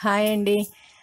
hi అండి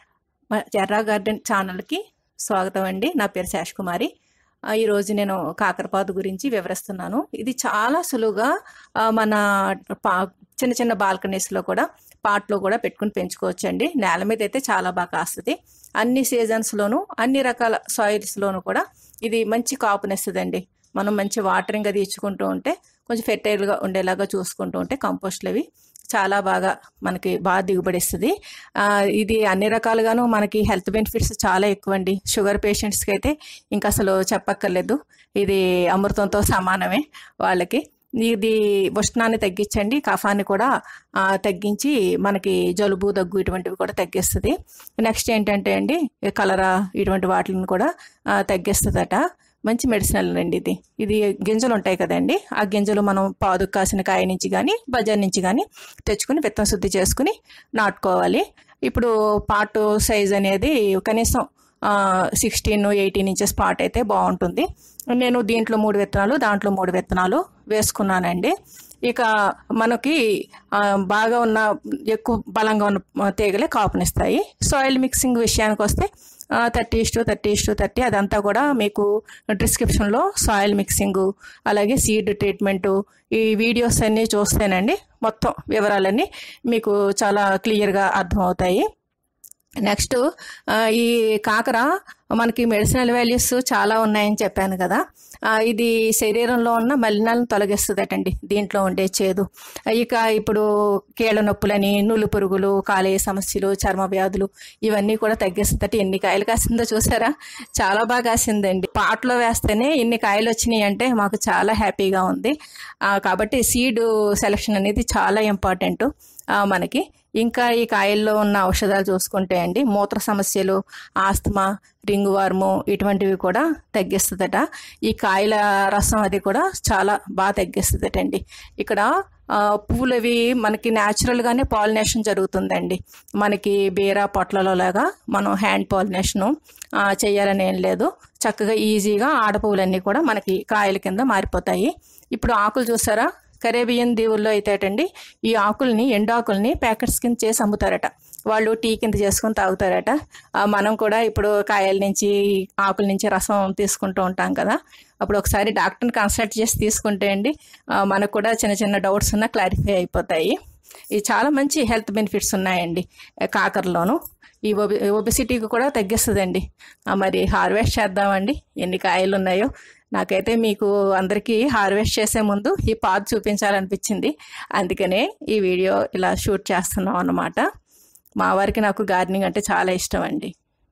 మా ఎర్రా garden ఛానల్కి స్వాగతం అండి నా పేరు శేష్ కుమారి ఆ, ఈరోజు నేను కాకరపాదు గురించి వివరిస్తున్నాను ఇది చాలా సులువుగా ఆ, మన పా చిన్న చిన్న బాల్కనీస్లో కూడా పాట్లో కూడా పెట్టుకుని పెంచుకోవచ్చు అండి నేల మీద అయితే చాలా బాగా కాస్తుంది అన్ని సీజన్స్లోనూ అన్ని రకాల సాయిల్స్లోనూ కూడా ఇది మంచి కాపునిస్తుందండి మనం మంచి వాటరింగ్ అది ఇచ్చుకుంటూ ఉంటే కొంచెం ఫెర్టైల్గా ఉండేలాగా చూసుకుంటూ ఉంటే కంపోస్ట్లు అవి చాలా బాగా మనకి బాగా దిగుబడిస్తుంది ఆ, ఇది అన్ని రకాలుగాను మనకి హెల్త్ బెనిఫిట్స్ చాలా ఎక్కువ అండి షుగర్ పేషెంట్స్కి అయితే ఇంకా అసలు చెప్పక్కర్లేదు ఇది అమృతంతో సమానమే వాళ్ళకి ఇది ఉష్ణాన్ని తగ్గించండి కఫాన్ని కూడా ఆ, తగ్గించి మనకి జలుబు దగ్గు ఇటువంటివి కూడా తగ్గిస్తుంది నెక్స్ట్ ఏంటంటే అండి ఈ కలరా ఇటువంటి వాటిని కూడా ఆ, తగ్గిస్తుందట మంచి మెడిసినల్ అండి ఇది ఇది గింజలు ఉంటాయి కదండి ఆ గింజలు మనం పాదు కాసిన కాయ నుంచి కానీ బజార్ నుంచి కానీ తెచ్చుకుని విత్తన శుద్ధి చేసుకుని నాటుకోవాలి ఇప్పుడు పాట్ సైజ్ అనేది కనీసం సిక్స్టీన్ ఎయిటీన్ ఇంచెస్ పాట్ అయితే బాగుంటుంది నేను దీంట్లో మూడు విత్తనాలు దాంట్లో మూడు విత్తనాలు వేసుకున్నానండి ఇక మనకి ఆ, బాగా ఉన్న ఎక్కువ బలంగా ఉన్న తీగలే కాపునిస్తాయి సాయిల్ మిక్సింగ్ విషయానికి వస్తే thirty is to thirty is to thirty అదంతా కూడా మీకు డిస్క్రిప్షన్లో సాయిల్ మిక్సింగ్ అలాగే సీడ్ ట్రీట్మెంటు ఈ వీడియోస్ అన్నీ చూస్తేనండి మొత్తం వివరాలన్నీ మీకు చాలా క్లియర్గా అర్థమవుతాయి నెక్స్ట్ ఆ, ఈ కాకర మనకి మెడిసినల్ వాల్యూస్ చాలా ఉన్నాయని చెప్పాను కదా ఆ, ఇది శరీరంలో ఉన్న మలినాలను తొలగిస్తుందటండి దీంట్లో ఉండే చేదు ఇక ఇప్పుడు కీళ్ళ నొప్పులని నులు పురుగులు కాలేయ సమస్యలు చర్మ వ్యాధులు ఇవన్నీ కూడా తగ్గిస్తుందట ఎన్ని కాయలు కాసిందో చూసారా చాలా బాగా కాసిందండి పాటలో వేస్తేనే ఇన్ని కాయలు వచ్చినాయి అంటే మాకు చాలా హ్యాపీగా ఉంది ఆ, కాబట్టి సీడ్ సెలెక్షన్ అనేది చాలా ఇంపార్టెంట్ మనకి ఇంకా ఈ కాయల్లో ఉన్న ఔషధాలు చూసుకుంటే అండి మూత్ర సమస్యలు ఆస్తమా రింగ్ వార్ము ఇటువంటివి కూడా తగ్గిస్తుందట ఈ కాయల రసం అది కూడా చాలా బాగా తగ్గిస్తుందట అండి ఇక్కడ ఆ, పువ్వులు అవి మనకి న్యాచురల్గానే పాలినేషన్ జరుగుతుందండి మనకి బీర పొట్లలో లాగా మనం హ్యాండ్ పాలినేషను చేయాలని ఏం లేదు చక్కగా ఈజీగా ఆడపువ్వులన్నీ కూడా మనకి కాయల కింద మారిపోతాయి ఇప్పుడు ఆకులు చూసారా కరేబియన్ దీవుల్లో అయితే అండి ఈ ఆకుల్ని ఎండాకుల్ని ప్యాకెట్స్ కింద చేసి అమ్ముతారట వాళ్ళు టీ కింద చేసుకొని తాగుతారట ఆ, మనం కూడా ఇప్పుడు కాయల నుంచి ఆకుల నుంచి రసం తీసుకుంటూ ఉంటాం కదా అప్పుడు ఒకసారి డాక్టర్ని కన్సల్ట్ చేసి తీసుకుంటే అండి ఆ, మనకు కూడా చిన్న చిన్న డౌట్స్ ఉన్నా క్లారిఫై అయిపోతాయి ఇది చాలా మంచి హెల్త్ బెనిఫిట్స్ ఉన్నాయండి ఆ, కాకరలోను ఈ ఒబి ఒబిసిటీకి కూడా తగ్గిస్తుందండి ఆ, మరి హార్వెస్ట్ చేద్దామండి ఎన్ని కాయలు ఉన్నాయో నాకైతే మీకు అందరికీ హార్వెస్ట్ చేసే ముందు ఈ పాత్ చూపించాలనిపించింది అందుకనే ఈ వీడియో ఇలా షూట్ చేస్తున్నాం అన్నమాట మా వారికి నాకు గార్డెనింగ్ అంటే చాలా ఇష్టం అండి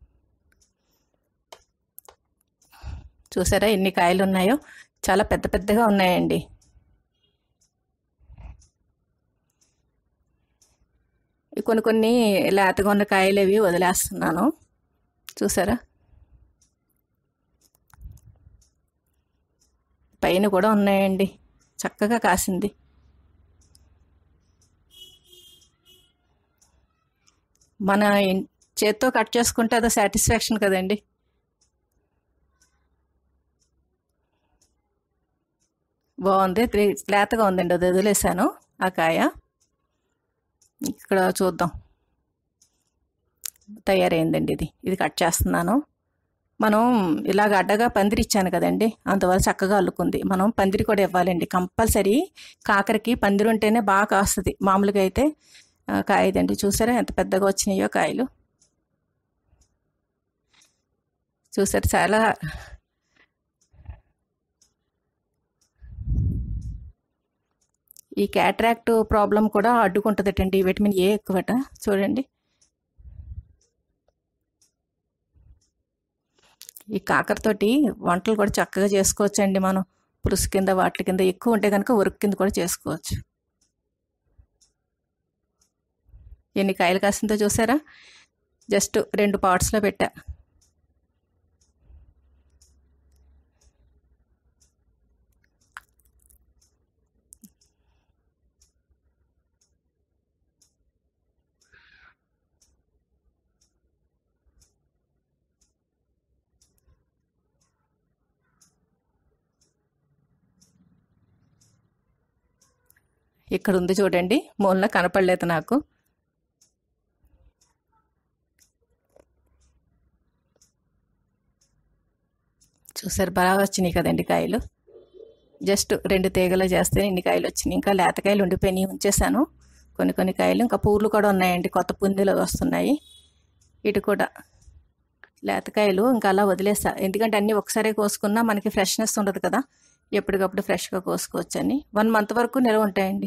చూసారా ఎన్ని కాయలు ఉన్నాయో చాలా పెద్ద పెద్దగా ఉన్నాయండి ఈ కొన్ని కొన్ని లేతగా ఉన్న కాయలు అవి వదిలేస్తున్నాను చూసారా పైన కూడా ఉన్నాయండి చక్కగా కాసింది మన ఇన్- చేత్తో కట్ చేసుకుంటే అదో సాటిస్ఫాక్షన్ కదండి బాగుంది త్రీ- లేతగా ఉందండి అది వదిలేసాను ఆ కాయ ఇక్కడ చూద్దాం తయారైందండి ఇది ఇది కట్ చేస్తున్నాను మనం ఇలాగ అడ్డగా పందిరి ఇచ్చాను కదండి అందువల్ల చక్కగా అల్లుకుంది మనం పందిరి కూడా ఇవ్వాలండి కంపల్సరీ కాకరకి పందిరి ఉంటేనే బాగా కాస్తుంది మామూలుగా అయితే ఆ, కాయదండి చూసారా ఎంత పెద్దగా వచ్చినాయో కాయలు చూసారు చాలా ఈ క్యాట్రాక్ట్ ప్రాబ్లం కూడా అడ్డుకుంటుందటండి విటమిన్ ఏ ఎక్కువట చూడండి ఈ కాకరతోటి వంటలు కూడా చక్కగా చేసుకోవచ్చండి మనం పులుసు కింద వాటి కింద ఎక్కువ ఉంటే కనుక ఉరుకు కింద కూడా చేసుకోవచ్చు ఎన్ని కాయలు కాసిందో చూసారా జస్ట్ రెండు పార్ట్స్లో పెట్టా ఇక్కడ ఉంది చూడండి మూలన కనపడలేదు నాకు చూసారు బాగా వచ్చినాయి కదండి కాయలు జస్ట్ రెండు తీగలు చేస్తే ఇన్ని కాయలు వచ్చినాయి ఇంకా లేతకాయలు ఉండిపోయినాయి ఉంచేసాను కొన్ని కొన్ని కాయలు ఇంకా పూలు కూడా ఉన్నాయండి కొత్త పుందెలు వస్తున్నాయి ఇటు కూడా లేతకాయలు ఇంకా అలా వదిలేసా ఎందుకంటే అన్నీ ఒకసారి కోసుకున్నా మనకి ఫ్రెష్నెస్ ఉండదు కదా ఎప్పటికప్పుడు ఫ్రెష్గా కోసుకోవచ్చు అని వన్ మంత్ వరకు నిల్వ ఉంటాయండి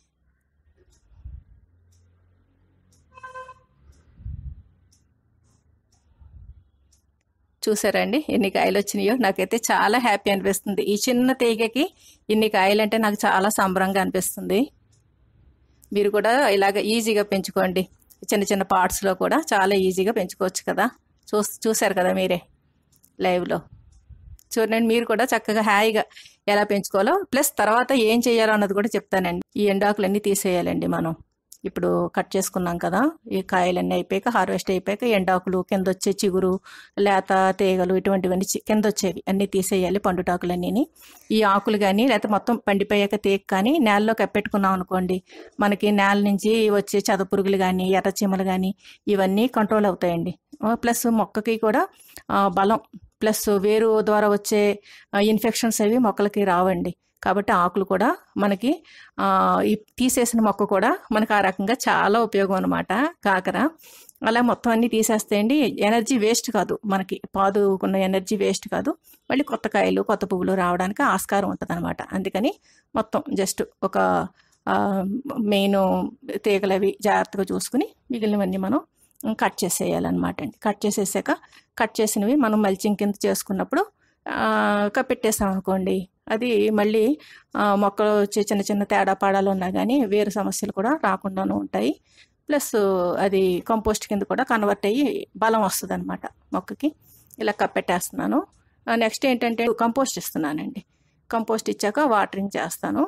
చూసారండి ఎన్ని కాయలు వచ్చినాయో నాకైతే చాలా హ్యాపీ అనిపిస్తుంది ఈ చిన్న తీగకి ఇన్ని కాయలు అంటే నాకు చాలా సంబరంగా అనిపిస్తుంది మీరు కూడా ఇలాగ ఈజీగా పెంచుకోండి చిన్న చిన్న పార్ట్స్లో కూడా చాలా ఈజీగా పెంచుకోవచ్చు కదా చూ చూసారు కదా మీరే లైవ్లో చూడండి మీరు కూడా చక్కగా హాయిగా ఎలా పెంచుకోవాలో ప్లస్ తర్వాత ఏం చేయాలో అన్నది కూడా చెప్తానండి ఈ ఎండాకులన్నీ తీసేయాలండి మనం ఇప్పుడు కట్ చేసుకున్నాం కదా ఈ కాయలన్నీ అయిపోయాక హార్వెస్ట్ అయిపోయాక ఎండాకులు కింద వచ్చే చిగురు లేత తీగలు ఇటువంటివన్నీ చి- కింద వచ్చేవి అన్నీ తీసేయాలి పండుటాకులన్నీ ఈ ఆకులు కానీ లేకపోతే మొత్తం పండిపోయాక తీగ కానీ నేలలో కప్పెట్టుకున్నాం అనుకోండి మనకి నేల నుంచి వచ్చే చదపురుగులు కానీ ఎర్రచీమలు కానీ ఇవన్నీ కంట్రోల్ అవుతాయండి ప్లస్ మొక్కకి కూడా ఆ, బలం ప్లస్ వేరు ద్వారా వచ్చే ఇన్ఫెక్షన్స్ అవి మొక్కలకి రావండి కాబట్టి ఆకులు కూడా మనకి ఆ, ఈ తీసేసిన మొక్క కూడా మనకు ఆ రకంగా చాలా ఉపయోగం అనమాట కాకర అలా మొత్తం అన్నీ తీసేస్తాయండి ఎనర్జీ వేస్ట్ కాదు మనకి పాదుకున్న ఎనర్జీ వేస్ట్ కాదు మళ్ళీ కొత్త కాయలు కొత్త పువ్వులు రావడానికి ఆస్కారం ఉంటుంది అనమాట అందుకని మొత్తం జస్ట్ ఒక మెయిన్ తీగలు అవి జాగ్రత్తగా చూసుకుని మిగిలినవన్నీ మనం కట్ చేసేయాలన్నమాట అండి కట్ చేసేసాక కట్ చేసినవి మనం మల్చింగ్ కింద చేసుకున్నప్పుడు ఆ, కప్పెట్టేసాం అనుకోండి అది మళ్ళీ ఆ, మొక్కలు వచ్చే చిన్న చిన్న తేడా పాడాలు ఉన్నా కానీ వేరు సమస్యలు కూడా రాకుండాను ఉంటాయి ప్లస్ అది కంపోస్ట్ కింద కూడా కన్వర్ట్ అయ్యి బలం వస్తుంది అనమాట మొక్కకి ఇలా కప్పెట్టేస్తున్నాను నెక్స్ట్ ఏంటంటే కంపోస్ట్ ఇస్తున్నానండి కంపోస్ట్ ఇచ్చాక వాటరింగ్ చేస్తాను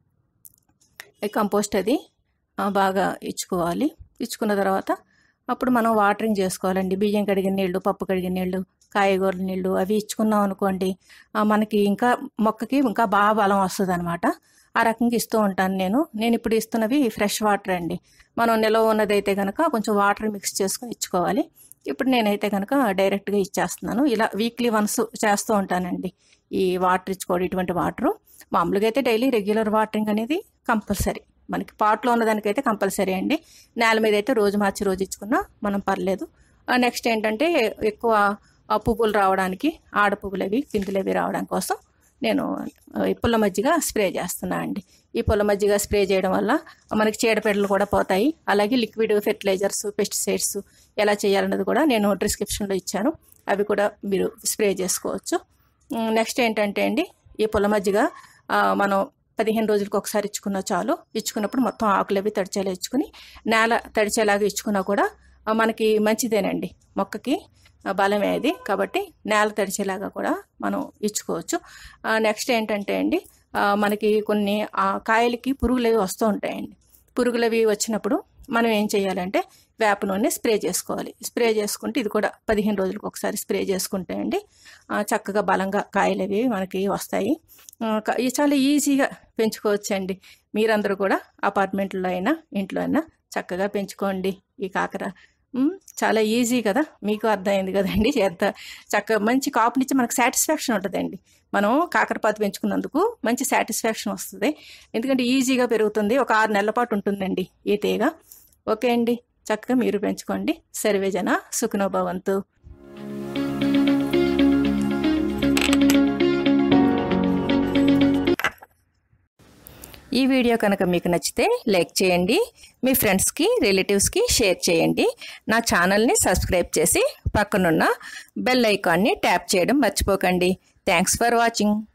ఈ కంపోస్ట్ అది ఆ, బాగా ఇచ్చుకోవాలి ఇచ్చుకున్న తర్వాత అప్పుడు మనం వాటరింగ్ చేసుకోవాలండి బియ్యం కడిగిన నీళ్ళు పప్పు కడిగిన నీళ్ళు కాయగూరల నీళ్ళు అవి ఇచ్చుకున్నాం అనుకోండి ఆ, మనకి ఇంకా మొక్కకి ఇంకా బాగా బలం వస్తుంది అనమాట ఆ రకంగా ఇస్తూ ఉంటాను నేను నేను ఇప్పుడు ఇస్తున్నవి ఫ్రెష్ వాటర్ అండి మనం నిలవ ఉన్నదైతే కనుక కొంచెం వాటర్ మిక్స్ చేసుకొని ఇచ్చుకోవాలి ఇప్పుడు నేనైతే కనుక డైరెక్ట్గా ఇచ్చేస్తున్నాను ఇలా వీక్లీ వన్స్ చేస్తూ ఉంటానండి ఈ వాటర్ ఇచ్చుకోవడం ఇటువంటి వాటరు మామూలుగా అయితే డైలీ రెగ్యులర్ వాటరింగ్ అనేది కంపల్సరీ మనకి పాట్లో ఉన్నదానికైతే కంపల్సరీ అండి నేల మీద అయితే రోజు మార్చి రోజు ఇచ్చుకున్నా మనం పర్లేదు నెక్స్ట్ ఏంటంటే ఎక్కువ ఆ, పువ్వులు రావడానికి ఆడ పువ్వులు అవి పిందులు అవి రావడానికి కోసం నేను ఆ, ఈ పుల్ల మజ్జిగ స్ప్రే చేస్తున్నా అండి ఈ పుల్ల మజ్జిగ స్ప్రే చేయడం వల్ల మనకి చీడపీడలు కూడా పోతాయి అలాగే లిక్విడ్ ఫెర్టిలైజర్స్ పెస్టిసైడ్స్ ఎలా చేయాలన్నది కూడా నేను డిస్క్రిప్షన్లో ఇచ్చాను అవి కూడా మీరు స్ప్రే చేసుకోవచ్చు నెక్స్ట్ ఏంటంటే అండి ఈ పుల్ల మజ్జిగ ఆ, మనం పదిహేను రోజులకు ఒకసారి ఇచ్చుకున్న చాలు ఇచ్చుకున్నప్పుడు మొత్తం ఆకులు అవి తడిచేలా ఇచ్చుకుని నేల తడిచేలాగా ఇచ్చుకున్నా కూడా ఆ, మనకి మంచిదేనండి మొక్కకి ఆ, బలమే అది కాబట్టి నేల తడిచేలాగా కూడా మనం ఇచ్చుకోవచ్చు నెక్స్ట్ ఏంటంటే అండి ఆ, మనకి కొన్ని ఆ కాయలకి పురుగులు అవి వస్తూ ఉంటాయండి పురుగులు అవి వచ్చినప్పుడు మనం ఏం చేయాలంటే వేప నూనె స్ప్రే చేసుకోవాలి స్ప్రే చేసుకుంటే ఇది కూడా పదిహేను రోజులకు ఒకసారి స్ప్రే చేసుకుంటే అండి ఆ, చక్కగా బలంగా కాయలు అవి మనకి వస్తాయి ఆ, క- ఇది చాలా ఈజీగా పెంచుకోవచ్చండి మీరందరూ కూడా అపార్ట్మెంట్లో అయినా ఇంట్లో అయినా చక్కగా పెంచుకోండి ఈ కాకర ఉమ్, చాలా ఈజీ కదా మీకు అర్థమైంది కదండి ఎంత చక్కగా మంచి కాపునిచ్చి మనకు సాటిస్ఫాక్షన్ ఉంటుందండి మనం కాకరపాతి పెంచుకున్నందుకు మంచి సాటిస్ఫాక్షన్ వస్తుంది ఎందుకంటే ఈజీగా పెరుగుతుంది ఒక ఆరు నెలల పాటు ఉంటుందండి ఈ తీగ ఓకే అండి చక్కగా మీరు పెంచుకోండి సర్వేజన సుఖనోభవంతు ఈ వీడియో కనుక మీకు నచ్చితే లైక్ చేయండి మీ ఫ్రెండ్స్కి రిలేటివ్స్కి షేర్ చేయండి నా ఛానల్ని సబ్స్క్రైబ్ చేసి పక్కనున్న బెల్ ఐకాన్ని ట్యాప్ చేయడం మర్చిపోకండి థ్యాంక్స్ ఫర్ వాచింగ్